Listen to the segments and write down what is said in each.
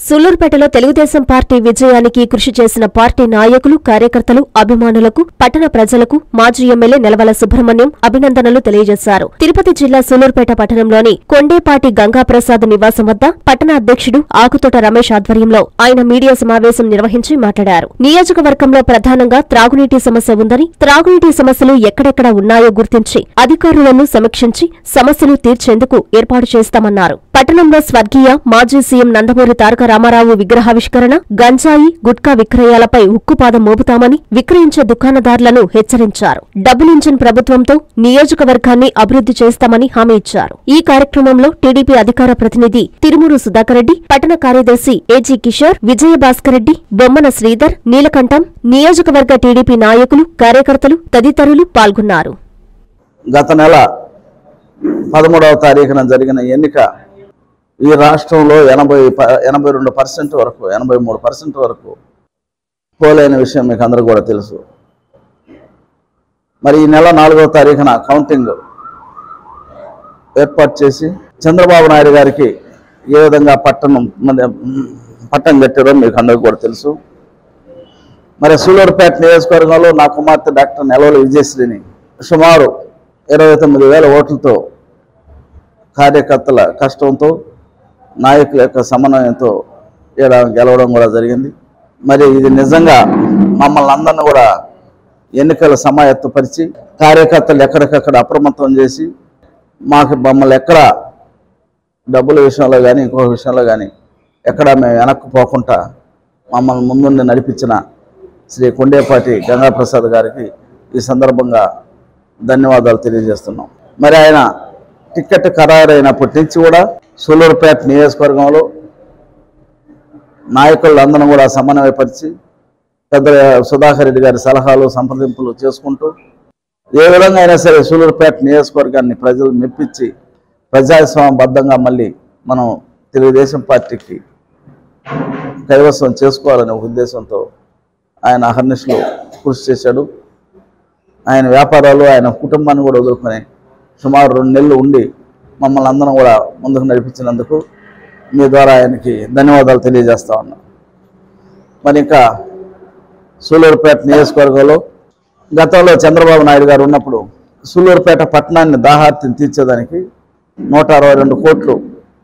సూలూరుపేటలో Telugu Desam party విజయానికి కృషి చేసిన పార్టీ నాయకులు కార్యకర్తలు అభిమానులకు పట్టణ ప్రజలకు మాజీ ఎమ్మెల్యే నెలవల సుబ్రహ్మణ్యం అభినందనలు తెలియజేశారు తిరుపతి జిల్లా సూలూరుపేట పట్టణంలోని కొండేపాటి గంగాప్రసాద్ నివాసం వద్ద పట్టణ అధ్యక్షుడు ఆకుతోట రమేష్ ఆధ్వర్యంలో ఆయన మీడియా సమావేశం నిర్వహించి మాట్లాడారు నియోజకవర్గంలో ప్రధానంగా త్రాగునీటి సమస్య ఉందని త్రాగునీటి సమస్యలు ఎక్కడెక్కడ ఉన్నాయో గుర్తించి అధికారులను సమీక్షించి సమస్యలు తీర్చేందుకు ఏర్పాటు చేస్తామన్నారు పట్టణంలో స్వర్గీయ మాజీ సీఎం నందమూరి తారక రామారావు విగ్రహావిష్కరణ గంజాయి గుట్కా విక్రయాలపై ఉక్కుపాదం మోపుతామని విక్రయించే దుకాణదారులను హెచ్చరించారు డబుల్ ఇంజిన్ ప్రభుత్వంతో నియోజకవర్గాన్ని అభివృద్ధి చేస్తామని హామీ ఇచ్చారు ఈ కార్యక్రమంలో టీడీపీ అధికార ప్రతినిధి తిరుమూరు సుధాకర్ రెడ్డి పట్టణ కార్యదర్శి ఏజీ కిషోర్ విజయభాస్కర్ రెడ్డి బొమ్మన శ్రీధర్ నీలకంఠం నియోజకవర్గ టీడీపీ నాయకులు కార్యకర్తలు తదితరులు పాల్గొన్నారు గత నెల పదమూడవ తారీఖున జరిగిన ఎన్నిక ఈ రాష్ట్రంలో ఎనభై ప- ఎనభై రెండు పర్సెంట్ వరకు ఎనభై మూడు పర్సెంట్ వరకు పోలైన విషయం మీకు అందరూ కూడా తెలుసు మరి ఈ నెల నాలుగవ తారీఖున కౌంటింగ్ ఏర్పాటు చేసి చంద్రబాబు నాయుడు గారికి ఏ విధంగా పట్టణం మన- పట్టం కట్టారో మీకు అందరికీ కూడా తెలుసు మరి సూలూరుపేట నియోజకవర్గంలో నా కుమార్తె డాక్టర్ నెలవల విజయశ్రీని సుమారు ఇరవై తొమ్మిది వేల ఓట్లతో కార్యకర్తల కష్టంతో నాయకుల యొక్క సమన్వయంతో ఇక్కడ గెలవడం కూడా జరిగింది మరి ఇది నిజంగా మమ్మల్ని అందరిని కూడా ఎన్నికల సమాయత్తపరిచి కార్యకర్తలు ఎక్కడికక్కడ అప్రమత్తం చేసి మాకు మమ్మల్ని ఎక్కడ డబ్బుల విషయంలో కానీ ఇంకొక విషయంలో కానీ ఎక్కడ మేము వెనక్కి పోకుండా మమ్మల్ని ముందుండి నడిపించిన శ్రీ కొండేపాటి గంగాప్రసాద్ గారికి ఈ సందర్భంగా ధన్యవాదాలు తెలియజేస్తున్నాం మరి ఆయన టికెట్ ఖరారైనప్పటి నుంచి కూడా సూలూరుపేట నియోజకవర్గంలో నాయకులందరం కూడా సమన్వయపరిచి పెద్ద సుధాకర్ రెడ్డి గారి సలహాలు సంప్రదింపులు చేసుకుంటూ ఏ విధంగా అయినా సరే సూలూరుపేట నియోజకవర్గాన్ని ప్రజలు మెప్పించి ప్రజాస్వామ్యబద్ధంగా మళ్ళీ మనం తెలుగుదేశం పార్టీకి కైవసం చేసుకోవాలనే ఒక ఉద్దేశంతో ఆయన అహర్నిశలు కృషి చేశాడు ఆయన వ్యాపారాలు ఆయన కుటుంబాన్ని కూడా వదులుకొని సుమారు రెండు నెలలు ఉండి మమ్మల్ని అందరం కూడా ముందుకు నడిపించినందుకు మీ ద్వారా ఆయనకి ధన్యవాదాలు తెలియజేస్తా ఉన్నా మరి ఇంకా సూలూరుపేట నియోజకవర్గంలో గతంలో చంద్రబాబు నాయుడు గారు ఉన్నప్పుడు సూలూరుపేట పట్టణాన్ని దాహార్తిని తీర్చేదానికి నూట అరవై రెండు కోట్లు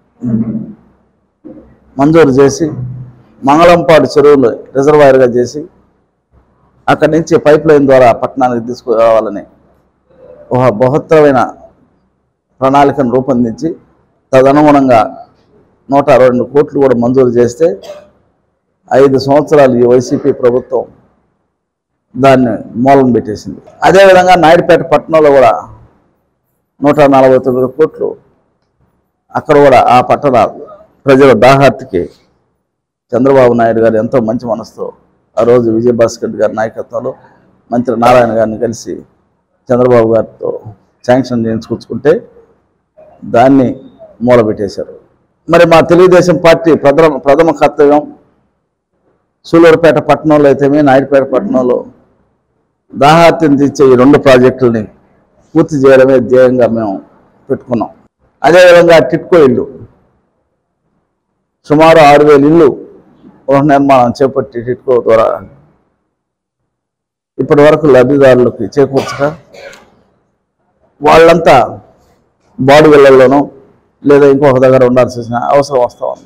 మంజూరు చేసి మంగళంపాడు చెరువులు రిజర్వాయర్గా చేసి అక్కడి నుంచి పైప్ లైన్ ద్వారా పట్టణానికి తీసుకురావాలని ఒక బృహత్తరమైన ప్రణాళికను రూపొందించి తదనుగుణంగా నూట అరవై రెండు కోట్లు కూడా మంజూరు చేస్తే ఐదు సంవత్సరాలు ఈ వైసీపీ ప్రభుత్వం దాన్ని మూలం పెట్టేసింది అదేవిధంగా నాయుడుపేట పట్టణంలో కూడా నూట నలభై తొమ్మిది కోట్లు అక్కడ కూడా ఆ పట్టణ ప్రజల దాహార్తికి చంద్రబాబు నాయుడు గారు ఎంతో మంచి మనసుతో ఆ రోజు విజయభాస్కర్ రెడ్డి గారి నాయకత్వంలో మంత్రి నారాయణ గారిని కలిసి చంద్రబాబు గారితో శాంక్షన్ చేయించుకుంటే దాన్ని మూలబెట్టేశారు మరి మా తెలుగుదేశం పార్టీ ప్రథమ ప్రథమ కర్తవ్యం సూలూరుపేట పట్టణంలో అయితేమే నాయుడుపేట పట్టణంలో దాహార్తిని తీర్చే ఈ రెండు ప్రాజెక్టులని పూర్తి చేయడమే ధ్యేయంగా మేము పెట్టుకున్నాం అదేవిధంగా టిట్కో ఇల్లు సుమారు ఆరు వేల ఇల్లు గృహ నిర్మాణం చేపట్టి టిట్కో ద్వారా ఇప్పటి వరకు లబ్ధిదారులకు చేకూర్చక వాళ్ళంతా బాడీ విల్లల్లోనూ లేదా ఇంకొక దగ్గర ఉండాల్సిన అవసరం వస్తూ ఉంది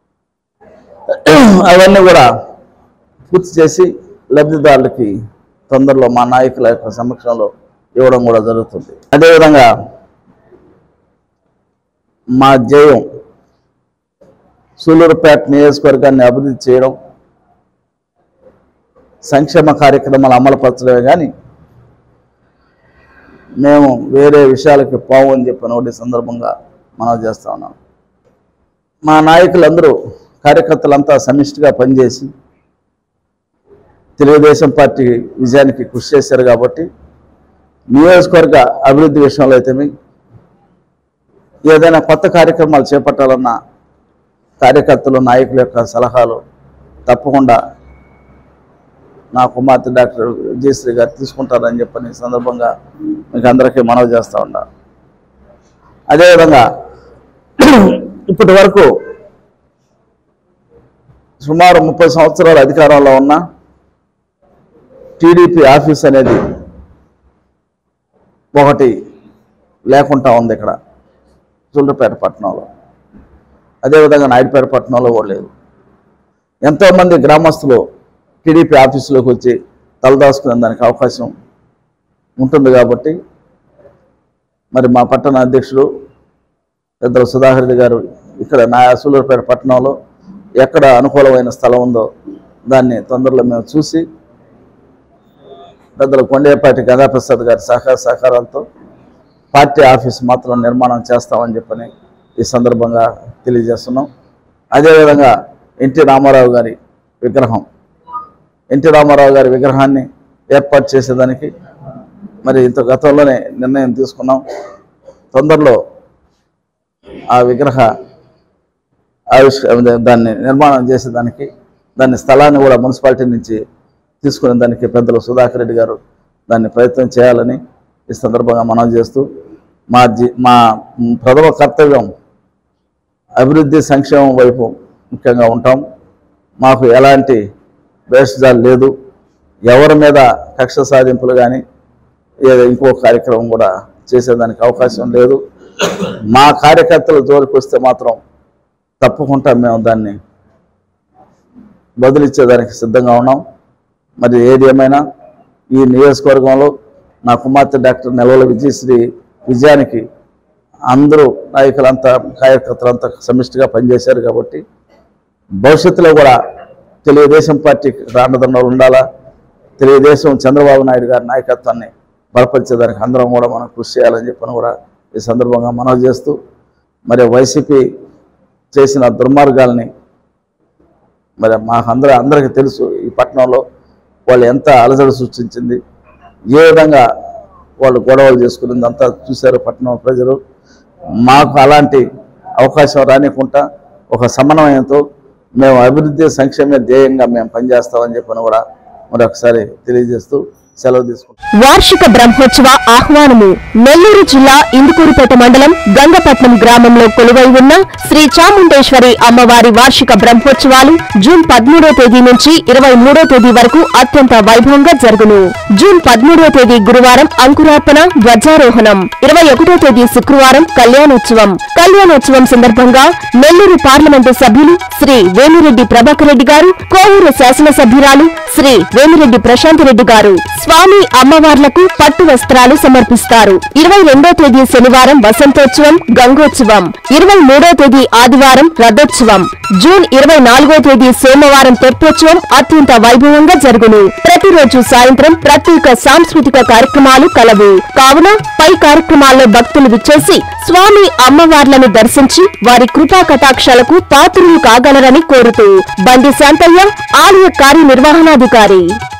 అవన్నీ కూడా పూర్తి చేసి లబ్ధిదారులకి తొందరలో మా నాయకుల యొక్క సమక్షంలో ఇవ్వడం కూడా జరుగుతుంది అదేవిధంగా మా ధ్యేయం సూలూరుపేట నియోజకవర్గాన్ని అభివృద్ధి చేయడం సంక్షేమ కార్యక్రమాలు అమలుపరచడమే కానీ మేము వేరే విషయాలకి పోవు అని చెప్పిన ఒకటి సందర్భంగా మనం చేస్తా ఉన్నాం మా నాయకులందరూ కార్యకర్తలంతా సమిష్టిగా పనిచేసి తెలుగుదేశం పార్టీ విజయానికి కృషి చేశారు కాబట్టి నియోజకవర్గ అభివృద్ధి విషయంలో అయితేమి ఏదైనా కొత్త కార్యక్రమాలు చేపట్టాలన్నా కార్యకర్తలు నాయకుల యొక్క సలహాలు తప్పకుండా నా కుమార్తె డాక్టర్ విజయశ్రీ గారు తీసుకుంటారని చెప్పని ఈ సందర్భంగా మీకు అందరికీ మనవి చేస్తూ ఉన్నా అదేవిధంగా ఇప్పటి వరకు సుమారు ముప్పై సంవత్సరాల అధికారంలో ఉన్న టీడీపీ ఆఫీస్ అనేది ఒకటి లేకుండా ఉంది ఇక్కడ జుల్లుపేట పట్టణంలో అదేవిధంగా నాయుడుపేట పట్టణంలో కూడా లేదు ఎంతోమంది గ్రామస్తులు టీడీపీ ఆఫీసులోకి వచ్చి తలదాచుకునే దానికి అవకాశం ఉంటుంది కాబట్టి మరి మా పట్టణ అధ్యక్షుడు పెద్దల సుధాకర్ రెడ్డి గారు ఇక్కడ నా సూలూరుపేట పట్టణంలో ఎక్కడ అనుకూలమైన స్థలం ఉందో దాన్ని తొందరలో మేము చూసి పెద్దల కొండేపాటి గంగాప్రసాద్ గారి సహకార సహకారాలతో పార్టీ ఆఫీస్ మాత్రం నిర్మాణం చేస్తామని చెప్పని ఈ సందర్భంగా తెలియజేస్తున్నాం అదేవిధంగా ఎన్టీ రామారావు గారి విగ్రహం ఎన్టీ రామారావు గారి విగ్రహాన్ని ఏర్పాటు చేసేదానికి మరి ఇంత గతంలోనే నిర్ణయం తీసుకున్నాం తొందరలో ఆ విగ్రహ ఆవిష్క దాన్ని నిర్మాణం చేసేదానికి దాని స్థలాన్ని కూడా మున్సిపాలిటీ నుంచి తీసుకునే దానికి పెద్దలు సుధాకర్ రెడ్డి గారు దాన్ని ప్రయత్నం చేయాలని ఈ సందర్భంగా మనం చేస్తూ మా జీ మా మ్, ప్రథమ కర్తవ్యం అభివృద్ధి సంక్షేమం వైపు ముఖ్యంగా ఉంటాం మాకు ఎలాంటి భేషజాలు లేదు ఎవరి మీద కక్ష సాధింపులు కానీ ఏదో ఇంకో కార్యక్రమం కూడా చేసేదానికి అవకాశం లేదు మా కార్యకర్తల జోలికి వస్తే మాత్రం తప్పకుండా మేము దాన్ని బదులిచ్చేదానికి సిద్ధంగా ఉన్నాం మరి ఏది ఏమైనా ఈ నియోజకవర్గంలో నా కుమార్తె డాక్టర్ నెలవల విజయశ్రీ విజయానికి అందరూ నాయకులంతా కార్యకర్తలంతా సమిష్టిగా పనిచేశారు కాబట్టి భవిష్యత్తులో కూడా తెలుగుదేశం పార్టీకి రాండదండలు ఉండాలా తెలుగుదేశం చంద్రబాబు నాయుడు గారి నాయకత్వాన్ని బలపరిచేదానికి అందరం కూడా మనం కృషి చేయాలని చెప్పని కూడా ఈ సందర్భంగా మనవి చేస్తూ మరి వైసీపీ చేసిన దుర్మార్గాల్ని మరి మాకు అందరూ అందరికీ తెలుసు ఈ పట్టణంలో వాళ్ళు ఎంత అలజడి సృష్టించింది ఏ విధంగా వాళ్ళు గొడవలు చేసుకునింది అంతా చూశారు పట్టణం ప్రజలు మాకు అలాంటి అవకాశం రానికుండా ఒక సమన్వయంతో మేము అభివృద్ధి సంక్షేమ ధ్యేయంగా మేము పనిచేస్తామని చెప్పని కూడా మరొకసారి తెలియజేస్తూ సెలవు తీసుకుంటాం వార్షిక బ్రహ్మోత్సవ ఆహ్వానము నెల్లూరు జిల్లా ఇందుకూరుపేట మండలం గంగపట్నం గ్రామంలో కొలువై ఉన్న శ్రీ చాముండేశ్వరి అమ్మవారి వార్షిక బ్రహ్మోత్సవాలు జూన్ పదమూడో తేదీ నుంచి ఇరవై మూడో తేదీ వరకు అత్యంత వైభవంగా జరుగును జూన్ పదమూడో తేదీ గురువారం అంకురార్పణ ధ్వజారోహణం ఇరవై ఒకటో తేదీ శుక్రవారం కళ్యాణోత్సవం కళ్యాణోత్సవం సందర్భంగా నెల్లూరు పార్లమెంటు సభ్యులు శ్రీ వేమిరెడ్డి ప్రభాకర్ రెడ్డి గారు కోవూరు శాసనసభ్యురాలు శ్రీ వేమిరెడ్డి ప్రశాంత్ రెడ్డి గారు స్వామి అమ్మవార్లకు పట్టు వస్త్రాలు సమర్పిస్తారు ఇరవై రెండో తేదీ శనివారం వసంతోత్సవం గంగోత్సవం ఇరవై మూడో తేదీ ఆదివారం రథోత్సవం జూన్ ఇరవై నాలుగో తేదీ సోమవారం తెప్పోత్సవం అత్యంత వైభవంగా జరుగును ప్రతిరోజు సాయంత్రం ప్రత్యేక సాంస్కృతిక కార్యక్రమాలు కలవు కావున పై కార్యక్రమాల్లో భక్తులు విచ్చేసి స్వామి అమ్మవార్లను దర్శించి వారి కృపా కటాక్షాలకు పాత్రులు కాగలరని కోరుతూ బండి శాంతయ్య ఆలయ కార్యనిర్వహణాధికారి